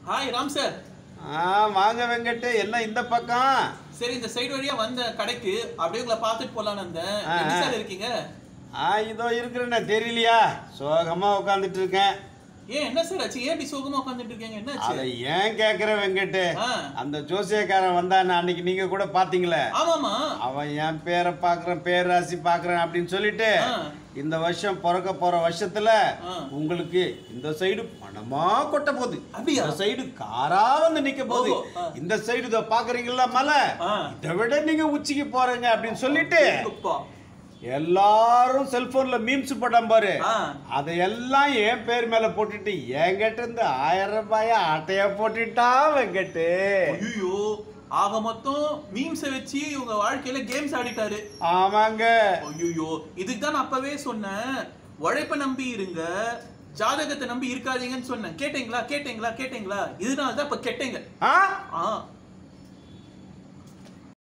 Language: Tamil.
ஹாய் ராம் சார் ஆ வாங்க வெங்கட் எல்லாம் இந்த பக்கம் சரி இந்த சைடு வழியா வந்த கடைக்கு அப்படியே உங்களை பார்த்துட்டு போலான்னு வந்தேன் ஆ, எப்படி ஆ. சார் இருக்கீங்க ஆ இதோ இருக்கிறேண்ணே தெரியலையா சோகமா உட்காந்துட்டு இருக்கேன் ஏன் என்ன சார் ஆச்சு ஏன் இப்படி சோகமா உட்காந்துட்டு இருக்கீங்க என்ன அதை ஆச்சு ஏன் கேக்குற வெங்கட் ஆ. அந்த ஜோசியக்காரன் வந்தானே அன்னைக்கு நீங்க கூட பாத்தீங்களே ஆமாமா அவன் என் பேரை பாக்குறேன் பேர் ராசி பாக்குறேன் அப்படின்னு சொல்லிட்டு ஆ. இந்த வருஷம் பிறக்க போற வருஷத்துல ஆ. உங்களுக்கு இந்த சைடு பணமா கொட்ட போகுது அப்படியா? இந்த சைடு காரா வந்து நிக்க போகுது ஓஹோ, ஆ. இந்த சைடு இதோ பாக்குறீங்களா மலை ஆ. இதை விட நீங்க உச்சிக்கு போறீங்க அப்படின்னு சொல்லிட்டு அப்பா. எல்லாரும் செல்போன்ல மீம்ஸ் போட்டான் பாரு ஆ. அதையெல்லாம் என் பேர் மேல போட்டுட்டு என்கிட்ட இருந்து ஆயிரம் ரூபாய அட்டைய போட்டுட்டா வெங்கட்டு ஐயோ ஆக மொத்தம் மீம்ஸை வச்சு உங்க வாழ்க்கையில கேம்ஸ் ஆடிட்டாரு ஆமாங்க ஐயோ இதுக்கு தான் நான் அப்பவே சொன்னேன் உழைப்ப நம்பி இருங்க ஜாதகத்தை நம்பி இருக்காதீங்கன்னு சொன்னேன் கேட்டீங்களா கேட்டீங்களா கேட்டீங்களா இதனால தான் இப்ப கெட்டீங்க ஆ ஆ